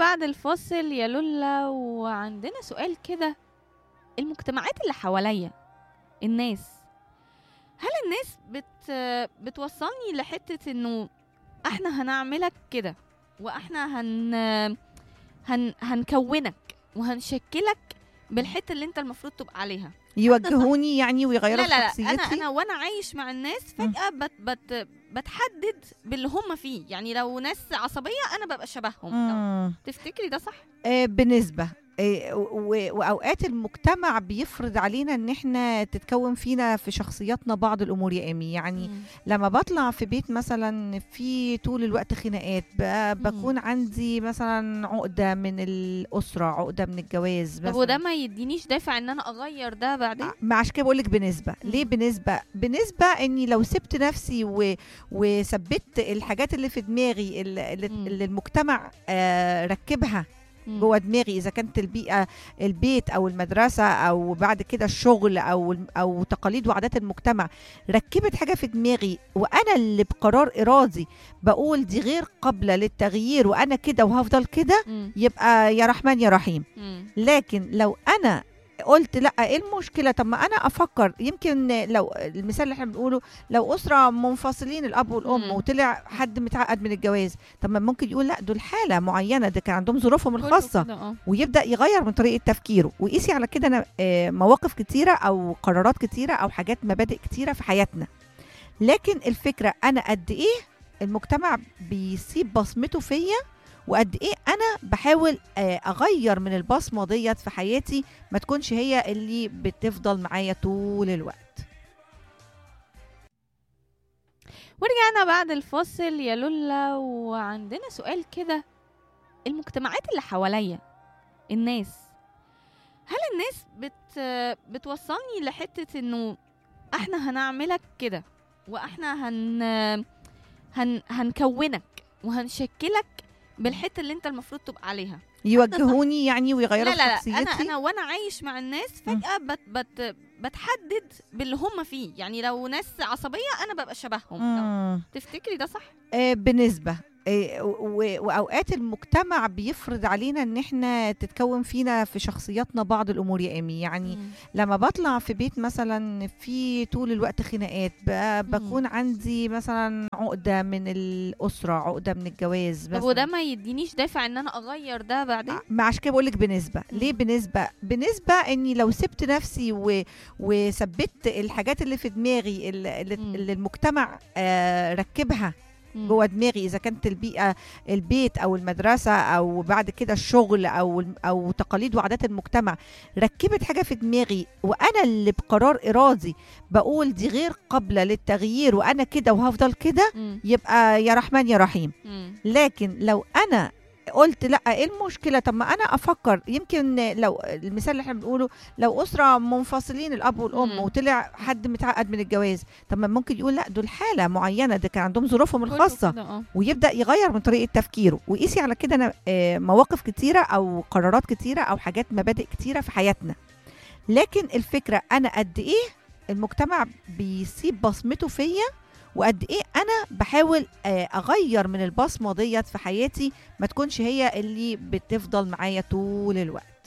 بعد الفاصل يا لولا وعندنا سؤال كده المجتمعات اللي حواليا الناس هل الناس بت بتوصلني لحتة انه احنا هنعملك كده واحنا هن هن هنكونك وهنشكلك بالحته اللي انت المفروض تبقى عليها يوجهوني يعني لا ويغيروا لا لا شخصيتي انا انا وانا عايش مع الناس فجاه بت بت بتحدد باللي هم فيه يعني لو ناس عصبيه انا ببقى شبههم مم. تفتكري ده صح آه، بنسبة آه، و- وأوقات المجتمع بيفرض علينا إن إحنا تتكون فينا في شخصياتنا بعض الأمور يا إيمي يعني مم. لما بطلع في بيت مثلا في طول الوقت خناقات ب- مم. بكون عندي مثلا عقدة من الأسرة عقدة من الجواز طب مثلا وده ما يدينيش دافع ان انا اغير ده بعدين ما عشان كده بقول لك بنسبه ليه مم. بنسبه بنسبه اني لو سبت نفسي و... وثبت الحاجات اللي في دماغي اللي, اللي مم. اللي المجتمع آه ركبها مم. جوه دماغي اذا كانت البيئه البيت او المدرسه او بعد كده الشغل او او تقاليد وعادات المجتمع ركبت حاجه في دماغي وانا اللي بقرار ارادي بقول دي غير قابله للتغيير وانا كده وهفضل كده مم. يبقى يا رحمن يا رحيم مم. لكن لو انا قلت لا ايه المشكله طب ما انا افكر يمكن لو المثال اللي احنا بنقوله لو اسره منفصلين الاب والام مم. وطلع حد متعقد من الجواز طب ما ممكن يقول لا دول حاله معينه ده كان عندهم ظروفهم كله الخاصه كده، اه ويبدا يغير من طريقه تفكيره وقيسي على كده انا آه، مواقف كتيره او قرارات كتيره او حاجات مبادئ كتيره في حياتنا لكن الفكره انا قد ايه المجتمع بيسيب بصمته فيا وقد ايه انا بحاول آه، اغير من البصمه ديت في حياتي ما تكونش هي اللي بتفضل معايا طول الوقت ورجعنا بعد الفاصل يا لولا وعندنا سؤال كده المجتمعات اللي حواليا الناس هل الناس بت بتوصلني لحتة انه احنا هنعملك كده واحنا هن هن هنكونك وهنشكلك بالحتة اللي انت المفروض تبقى عليها يوجهوني يعني لا ويغيروا لا لا شخصيتي انا انا وانا عايش مع الناس مم. فجأة بت بت بتحدد باللي هم فيه يعني لو ناس عصبية انا ببقى شبههم مم. تفتكري ده صح؟ آه، بنسبة آه، و- وأوقات المجتمع بيفرض علينا إن إحنا تتكون فينا في شخصياتنا بعض الأمور يا إيمي يعني مم. لما بطلع في بيت مثلا في طول الوقت خناقات ب- بكون عندي مثلا عقدة من الأسرة عقدة من الجواز طب مثلا وده ما يدينيش دافع ان انا اغير ده بعدين ما عشان كده بقول لك بنسبة مم. ليه بنسبة بنسبة اني لو سبت نفسي و... وثبت الحاجات اللي في دماغي اللي, اللي مم. اللي المجتمع آه ركبها مم. جوه دماغي اذا كانت البيئه البيت او المدرسه او بعد كده الشغل او او تقاليد وعادات المجتمع ركبت حاجه في دماغي وانا اللي بقرار ارادي بقول دي غير قابله للتغيير وانا كده وهفضل كده مم. يبقى يا رحمن يا رحيم مم. لكن لو انا قلت لا ايه المشكله طب ما انا افكر يمكن لو المثال اللي احنا بنقوله لو اسره منفصلين الاب والام مم. وطلع حد متعقد من الجواز طب ما ممكن يقول لا دول حاله معينه ده كان عندهم ظروفهم كله الخاصه كده، اه ويبدا يغير من طريقه تفكيره وقيسي على كده انا آه، مواقف كتيره او قرارات كتيره او حاجات مبادئ كتيره في حياتنا لكن الفكره انا قد ايه المجتمع بيسيب بصمته فيا وقد ايه انا بحاول آه، اغير من البصمه ديت في حياتي ما تكونش هي اللي بتفضل معايا طول الوقت